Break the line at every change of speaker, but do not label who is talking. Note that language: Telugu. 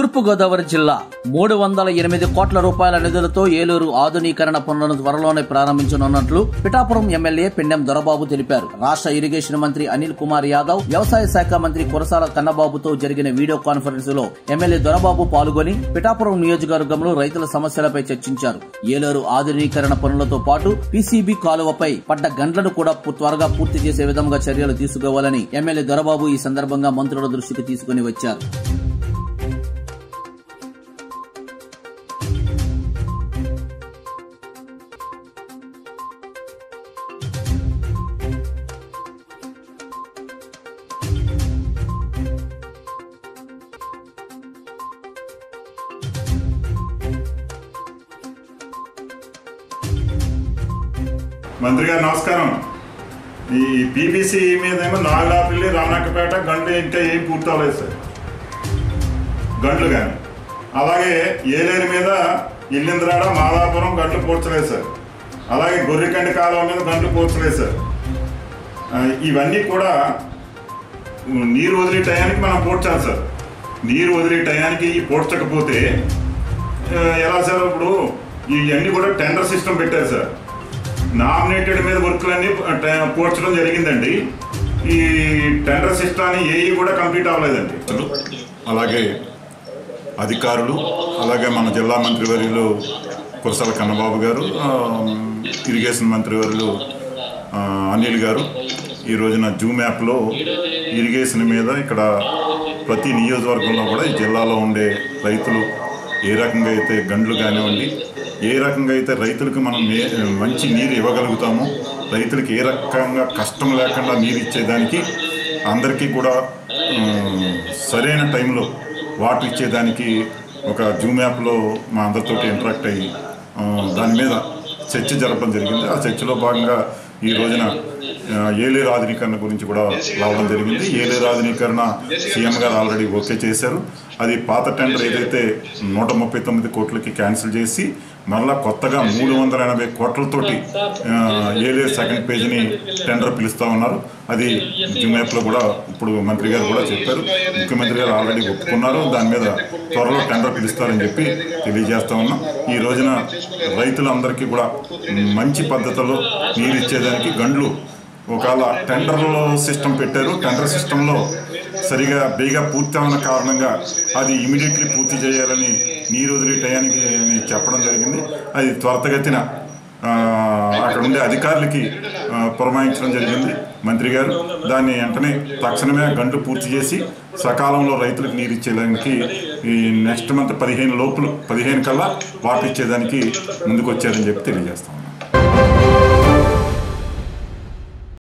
తూర్పుగోదావరి జిల్లా మూడు వందల ఎనిమిది కోట్ల రూపాయల నిధులతో ఏలూరు ఆధునీకరణ పనులను త్వరలోనే ప్రారంభించనున్నట్లు పిఠాపురం ఎమ్మెల్యే పిండెం దొరబాబు తెలిపారు రాష్ట్ర ఇరిగేషన్ మంత్రి అనిల్ కుమార్ యాదవ్ వ్యవసాయ శాఖ మంత్రి కురసాల కన్నబాబుతో జరిగిన వీడియో కాన్ఫరెన్స్ లో ఎమ్మెల్యే దొరబాబు పాల్గొని పిఠాపురం నియోజకవర్గంలో రైతుల సమస్యలపై చర్చించారు ఏలూరు ఆధునీకరణ పనులతో పాటు పీసీబీ కాలువపై పడ్డ గంటలను కూడా పు- త్వరగా పూర్తి చేసే విధంగా చర్యలు తీసుకోవాలని ఎమ్మెల్యే దొరబాబు ఈ సందర్భంగా మంత్రుల దృష్టికి తీసుకుని వచ్చారు
మంత్రి గారు నమస్కారం ఈ పీబీసీ మీద ఏమో నాగలాపల్లి రామనక్కపేట గండ్లు ఇంకా ఏం పూర్తి అవ్వలేదు సార్ గండ్లు కానీ అలాగే ఏలేరు మీద ఇల్లింద్రాడ మాదాపురం గంటలు పూడ్చలేదు సార్ అలాగే గొర్రెకండి కాలువ మీద గంటలు పూడ్చలేదు సార్ ఆ, ఇవన్నీ కూడా ఉ, నీరు వదిలే టయానికి మనం పూడ్చాలి సార్ నీరు వదిలే టయానికి పూడ్చకపోతే ఆ, ఎలా సార్ ఇప్పుడు ఇవన్నీ కూడా టెండర్ సిస్టమ్ పెట్టారు సార్ నామినేటెడ్ మీద వర్క్లన్నీ ట- పోర్చడం జరిగిందండి ఈ టెండర్ సిస్టాన్ని ఏఈ కూడా కంప్లీట్ అవ్వలేదండి అలాగే అధికారులు అలాగే మన జిల్లా మంత్రివర్యులు కురసాల కన్నబాబు గారు ఆ, ఇరిగేషన్ మంత్రివర్యులు ఆ, అనిల్ గారు ఈ రోజున జూమ్ యాప్లో ఇరిగేషన్ మీద ఇక్కడ ప్రతి నియోజకవర్గంలో కూడా ఈ జిల్లాలో ఉండే రైతులు ఏ రకంగా అయితే గండ్లు కానివ్వండి ఏ రకంగా అయితే రైతులకు మనం మే మంచి నీరు ఇవ్వగలుగుతామో రైతులకి ఏ రకంగా కష్టం లేకుండా నీరు ఇచ్చేదానికి అందరికీ కూడా ఉమ్, సరైన టైంలో వాటర్ ఇచ్చేదానికి ఒక జూమ్ యాప్లో మా అందరితోటి ఇంటరాక్ట్ అయ్యి ఆ, దాని మీద చర్చ జరపడం జరిగింది ఆ చర్చలో భాగంగా ఈ రోజున ఆ, ఏలేరు ఆధునీకరణ గురించి కూడా రావడం జరిగింది ఏలేరు ఆధునీకరణ సీఎం గారు ఆల్రెడీ ఓకే చేశారు అది పాత టెండర్ ఏదైతే నూట ముప్పై తొమ్మిది కోట్లకి క్యాన్సిల్ చేసి మరలా కొత్తగా మూడు వందల ఎనభై కోట్లతోటి ఆ, ఏలేరు సెకండ్ పేజీని టెండర్ పిలుస్తా ఉన్నారు అది జూమ్ యాప్లో కూడా ఇప్పుడు మంత్రి గారు కూడా చెప్పారు ముఖ్యమంత్రి గారు ఆల్రెడీ ఒప్పుకున్నారు దాని మీద త్వరలో టెండర్ పిలుస్తారని చెప్పి తెలియజేస్తా ఉన్నాం ఈ రోజున రైతులందరికీ కూడా మంచి పద్ధతిలో నీరు ఇచ్చేదానికి గండ్లు ఒకవేళ టెండర్లో సిస్టమ్ పెట్టారు టెండర్ సిస్టంలో సరిగా బేగా పూర్తి అవ్వన కారణంగా అది ఇమీడియట్లీ పూర్తి చేయాలని నీరు వదిలే టయానికి అని చెప్పడం జరిగింది అది త్వరితగతిన ఆ, అక్కడ ఉండే అధికారులకి ఆ, పురమాయించడం జరిగింది మంత్రి గారు దాన్ని వెంటనే తక్షణమే గంటు పూర్తి చేసి సకాలంలో రైతులకు నీరు ఇచ్చేదానికి ఈ నెక్స్ట్ మంత్ పదిహేను లోపులు పదిహేను కల్లా వాటర్ ఇచ్చేదానికి ముందుకు వచ్చారని చెప్పి తెలియజేస్తాం